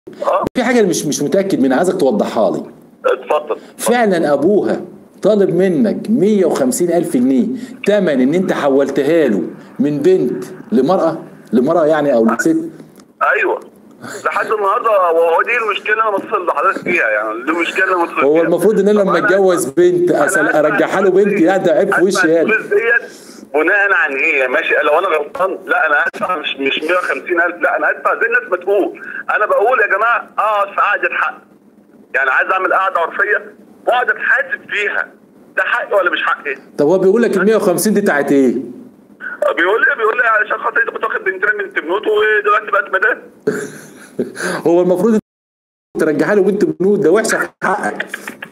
اه في حاجه مش مش متاكد منها عايزك توضحها لي اتفضل فعلا ابوها طالب منك 150 الف جنيه تمن ان انت حولتها له من بنت لمراه لمراه يعني او لست ايوه لحد النهارده وهو دي المشكله اللي انا بتصل لحضرتك فيها يعني دي المشكله اللي انا بتصل هو فيها. المفروض ان انا طب لما اتجوز بنت أسأل أنا أدفع ارجعها له بنتي لا ده عيب في أدفع وشي يعني الفلوس ديت بناء عن ايه ماشي لو انا غلطان لا انا ادفع مش مش 150000 لا انا ادفع زي الناس ما تقول انا بقول يا جماعه اقعد في قعده حق يعني عايز اعمل قعده عرفيه واقعد اتحاسب فيها ده حقي ولا مش حقي؟ طب هو بيقول لك ال 150 دي بتاعت ايه؟ بيقول لي بيقول لي علشان خاطر انت كنت واخد بنتين من تبنوت ودلوقتي بقت مدام هو المفروض ترجعها له بنت بنود ده وحشه في حقك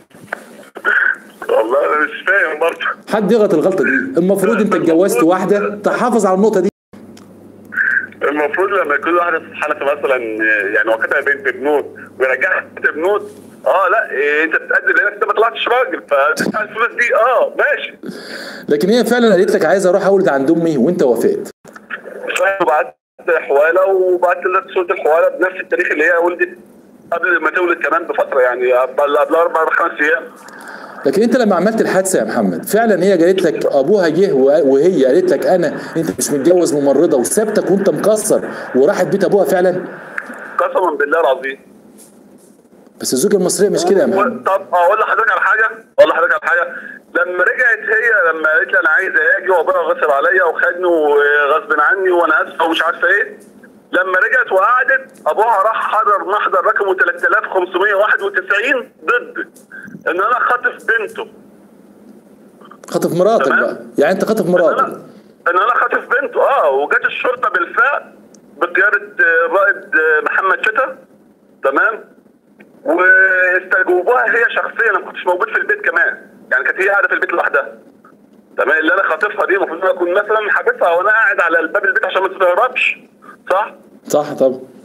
والله انا مش فاهم برضه حد يغلط الغلطه دي المفروض انت اتجوزت واحده تحافظ على النقطه دي المفروض لما يكون واحد في حالته مثلا يعني واخدها بنت بنوت ويرجعها بنت بنوت اه لا إيه انت بتقدم لانك انت ما طلعتش راجل فتدفع الفلوس دي اه ماشي لكن هي فعلا قالت لك عايز اروح اولد عند امي وانت وافقت وبعت حواله وبعت لك صوره الحواله بنفس التاريخ اللي هي ولدت قبل ما تولد كمان بفتره يعني قبل قبل اربع خمس ايام لكن انت لما عملت الحادثه يا محمد فعلا هي قالت لك ابوها جه وهي قالت لك انا انت مش متجوز ممرضه وسابتك وانت مكسر وراحت بيت ابوها فعلا قسما بالله العظيم بس الزوجه المصريه مش كده يا محمد طب اقول لحضرتك على حاجه اقول لحضرتك على حاجه لما رجعت هي لما قالت لي انا عايزه اجي وابويا غصب عليا وخدني وغصب عني وانا اسفه ومش عارفه ايه لما رجعت وقعدت ابوها راح حضر محضر رقمه 3591 ضد ان انا خاطف بنته خطف مراتك تمام. بقى يعني انت خطف ان مراتك انا ان انا خاطف بنته اه وجت الشرطه بالفعل بقياده آه، الرائد آه، محمد شتا تمام واستجوبوها هي شخصيا انا ما كنتش موجود في البيت كمان يعني كانت هي قاعده في البيت لوحدها تمام اللي انا خاطفها دي المفروض ان انا اكون مثلا حابسها وانا قاعد على الباب البيت عشان ما تتهربش صح؟ صح طبعا